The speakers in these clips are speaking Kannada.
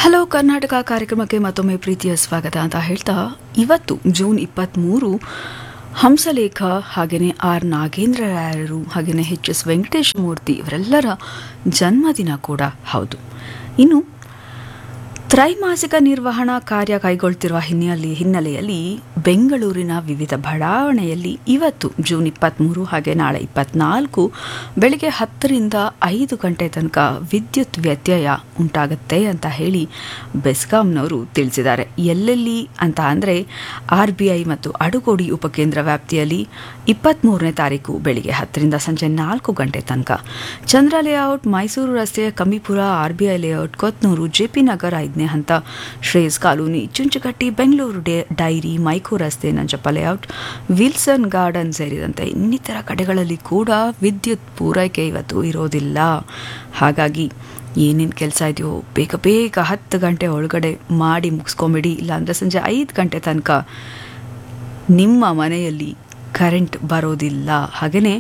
ಹಲೋ ಕರ್ನಾಟಕ ಕಾರ್ಯಕ್ರಮಕ್ಕೆ ಮತ್ತೊಮ್ಮೆ ಪ್ರೀತಿಯ ಸ್ವಾಗತ ಅಂತ ಹೇಳ್ತಾ ಇವತ್ತು ಜೂನ್ ಇಪ್ಪತ್ತ್ಮೂರು ಹಂಸಲೇಖ ಹಾಗೆಯೇ ಆರ್ ನಾಗೇಂದ್ರ ರಾಯರು ಹಾಗೆಯೇ ಎಚ್ ಎಸ್ ವೆಂಕಟೇಶ ಮೂರ್ತಿ ಇವರೆಲ್ಲರ ಜನ್ಮದಿನ ಕೂಡ ಹೌದು ಇನ್ನು ತ್ರೈಮಾಸಿಕ ನಿರ್ವಹಣಾ ಕಾರ್ಯ ಕೈಗೊಳ್ತಿರುವ ಹಿನ್ನೆಲೆ ಹಿನ್ನೆಲೆಯಲ್ಲಿ ಬೆಂಗಳೂರಿನ ವಿವಿಧ ಬಡಾವಣೆಯಲ್ಲಿ ಇವತ್ತು ಜೂನ್ ಇಪ್ಪತ್ತ್ಮೂರು ಹಾಗೆ ನಾಳೆ ಇಪ್ಪತ್ನಾಲ್ಕು ಬೆಳಿಗ್ಗೆ ಹತ್ತರಿಂದ ಐದು ಗಂಟೆ ತನಕ ವಿದ್ಯುತ್ ವ್ಯತ್ಯಯ ಉಂಟಾಗುತ್ತೆ ಅಂತ ಹೇಳಿ ಬೆಸ್ಕಾಂನವರು ತಿಳಿಸಿದ್ದಾರೆ ಎಲ್ಲೆಲ್ಲಿ ಅಂತ ಅಂದರೆ ಆರ್ ಬಿ ಐ ಮತ್ತು ಅಡುಗೋಡಿ ಉಪಕೇಂದ್ರ ವ್ಯಾಪ್ತಿಯಲ್ಲಿ ಇಪ್ಪತ್ತ್ಮೂರನೇ ತಾರೀಕು ಬೆಳಿಗ್ಗೆ ಹತ್ತರಿಂದ ಸಂಜೆ ನಾಲ್ಕು ಗಂಟೆ ತನಕ ಚಂದ್ರ ಲೇಔಟ್ ಮೈಸೂರು ರಸ್ತೆಯ Kammipura R B I layout Kothnur JP Nagar ಐದನೇ ಹಂತ Shreyas colony Chunchukatti Bengaluru day dairy Mico ರಸ್ತೆ ನಂಜಪ್ಪ ಲೇಔಟ್ ವಿಲ್ಸನ್ ಗಾರ್ಡನ್ ಸೇರಿದಂತೆ ಇನ್ನಿತರ ಕಡೆಗಳಲ್ಲಿ ಕೂಡ ವಿದ್ಯುತ್ ಪೂರೈಕೆ ಇವತ್ತು ಇರೋದಿಲ್ಲ ಹಾಗಾಗಿ ಏನೇನು ಕೆಲಸ ಇದೆಯೋ ಬೇಗ ಬೇಗ ಹತ್ತು ಗಂಟೆ ಒಳಗಡೆ ಮಾಡಿ ಮುಗಿಸ್ಕೊಂಬಿಡಿ ಇಲ್ಲಾಂದರೆ ಸಂಜೆ ಐದು ಗಂಟೆ ತನಕ ನಿಮ್ಮ ಮನೆಯಲ್ಲಿ ಕರೆಂಟ್ ಬರೋದಿಲ್ಲ ಹಾಗೆಯೇ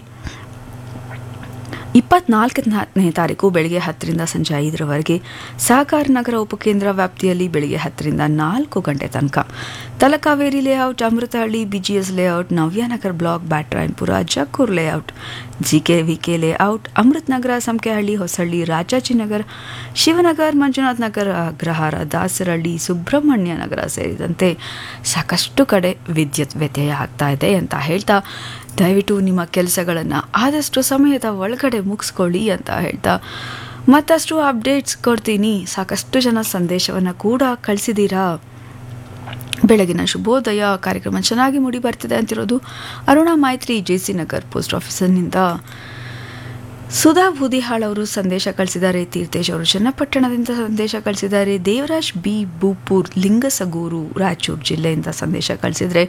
ಇಪ್ಪತ್ನಾಲ್ಕನೇ ತಾರೀಕು ಬೆಳಗ್ಗೆ ಹತ್ತರಿಂದ ಸಂಜೆ ಐದರವರೆಗೆ ಸಹಕಾರ ನಗರ ಉಪಕೇಂದ್ರ ವ್ಯಾಪ್ತಿಯಲ್ಲಿ ಬೆಳಗ್ಗೆ ಹತ್ತರಿಂದ ನಾಲ್ಕು ಗಂಟೆ ತನಕ Talakaveri layout Amruthahalli BGS layout Navyanagar block Byatarayanapura Jakkur layout GK VK layout Amrut Nagar Sankehalli Hosahalli Rajajinagar Shivanagar Manjunath Nagar Agrahara Dasarahalli Subramanya Nagar ಸೇರಿದಂತೆ ಸಾಕಷ್ಟು ಕಡೆ ವಿದ್ಯುತ್ ವ್ಯತ್ಯಯ ಆಗ್ತಾ ಇದೆ ಅಂತ ಹೇಳ್ತಾ ದಯವಿಟ್ಟು ನಿಮ್ಮ ಕೆಲಸಗಳನ್ನು ಆದಷ್ಟು ಸಮಯದ ಒಳಗಡೆ ಮುಗಿಸ್ಕೊಳ್ಳಿ ಅಂತ ಹೇಳ್ತಾ ಮತ್ತಷ್ಟು ಅಪ್ಡೇಟ್ಸ್ ಕೊಡ್ತೀನಿ ಸಾಕಷ್ಟು ಜನ ಸಂದೇಶವನ್ನು ಕೂಡ ಕಳಿಸಿದ್ದೀರಾ ಬೆಳಗಿನ ಶುಭೋದಯ ಕಾರ್ಯಕ್ರಮ ಚೆನ್ನಾಗಿ ಮೂಡಿ ಬರ್ತಿದೆ ಅಂತಿರೋದು Aruna Maitri J C Nagar post ಆಫೀಸರ್ನಿಂದ ಸುಧಾ ಬೂದಿಹಾಳ್ ಅವರು ಸಂದೇಶ ಕಳಿಸಿದ್ದಾರೆ ತೀರ್ಥೇಶ್ ಅವರು ಚನ್ನಪಟ್ಟಣದಿಂದ ಸಂದೇಶ ಕಳಿಸಿದ್ದಾರೆ ದೇವರಾಜ್ ಬಿ ಬೂಪೂರ್ ಲಿಂಗಸಗೂರು ರಾಯಚೂರು ಜಿಲ್ಲೆಯಿಂದ ಸಂದೇಶ ಕಳಿಸಿದರೆ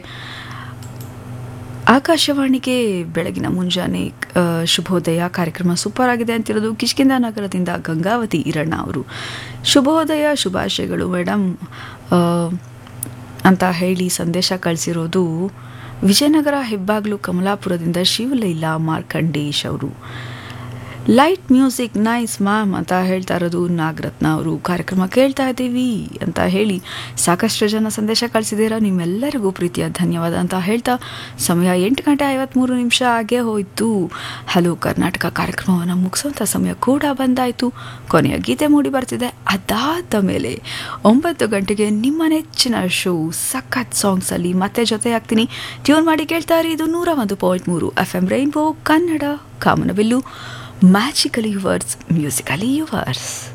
ಆಕಾಶವಾಣಿಗೆ ಬೆಳಗಿನ ಮುಂಜಾನೆ ಆ, ಶುಭೋದಯ ಕಾರ್ಯಕ್ರಮ ಸೂಪರ್ ಆಗಿದೆ ಅಂತಿರೋದು ಕಿಷ್ಕಿಂದ ನಗರದಿಂದ ಗಂಗಾವತಿ ಈರಣ್ಣ ಅವರು ಶುಭೋದಯ ಶುಭಾಶಯಗಳು ಮೇಡಮ್ ಆ, ಅಂತ ಹೇಳಿ ಸಂದೇಶ ಕಳಿಸಿರೋದು ವಿಜಯನಗರ ಹೆಬ್ಬಾಗ್ಲು ಕಮಲಾಪುರದಿಂದ ಶಿವಲೈಲಾ ಮಾರ್ಕಂಡೇಶ್ ಅವರು ಲೈಟ್ ಮ್ಯೂಸಿಕ್ ನೈಸ್ ಮ್ಯಾಮ್ ಅಂತ ಹೇಳ್ತಾ ಇರೋದು ನಾಗರತ್ನ ಅವರು ಕಾರ್ಯಕ್ರಮ ಕೇಳ್ತಾ ಇದ್ದೀವಿ ಅಂತ ಹೇಳಿ ಸಾಕಷ್ಟು ಜನ ಸಂದೇಶ ಕಳಿಸಿದ್ದೀರಾ ನಿಮ್ಮೆಲ್ಲರಿಗೂ ಪ್ರೀತಿಯ ಧನ್ಯವಾದ ಅಂತ ಹೇಳ್ತಾ ಸಮಯ ಎಂಟು ಗಂಟೆ ಐವತ್ತ್ಮೂರು ನಿಮಿಷ ಆಗೇ ಹೋಯಿತು ಹಲೋ ಕರ್ನಾಟಕ ಕಾರ್ಯಕ್ರಮವನ್ನು ಮುಗಿಸುವಂಥ ಸಮಯ ಕೂಡ ಬಂದಾಯಿತು ಕೊನೆಯ ಗೀತೆ ಮೂಡಿ ಬರ್ತಿದೆ ಅದಾದ ಮೇಲೆ ಒಂಬತ್ತು ಗಂಟೆಗೆ ನಿಮ್ಮ ನೆಚ್ಚಿನ ಶೋ ಸಖತ್ ಸಾಂಗ್ಸಲ್ಲಿ ಮತ್ತೆ ಜೊತೆ ಆಗ್ತೀನಿ ಟ್ಯೂನ್ ಮಾಡಿ ಕೇಳ್ತಾ ಇರಿ ಇದು ನೂರ ಒಂದು ಪಾಯಿಂಟ್ ಮೂರು ಎಫ್ ಎಂ ರೈನ್ಬೋ ಕನ್ನಡ ಕಾಮನಬಿಲ್ಲು ಮ್ಯಾಜಿಕಲಿ ಯುವರ್ಸ್ ಮ್ಯೂಸಿಕಲಿ ಯುವರ್ಸ್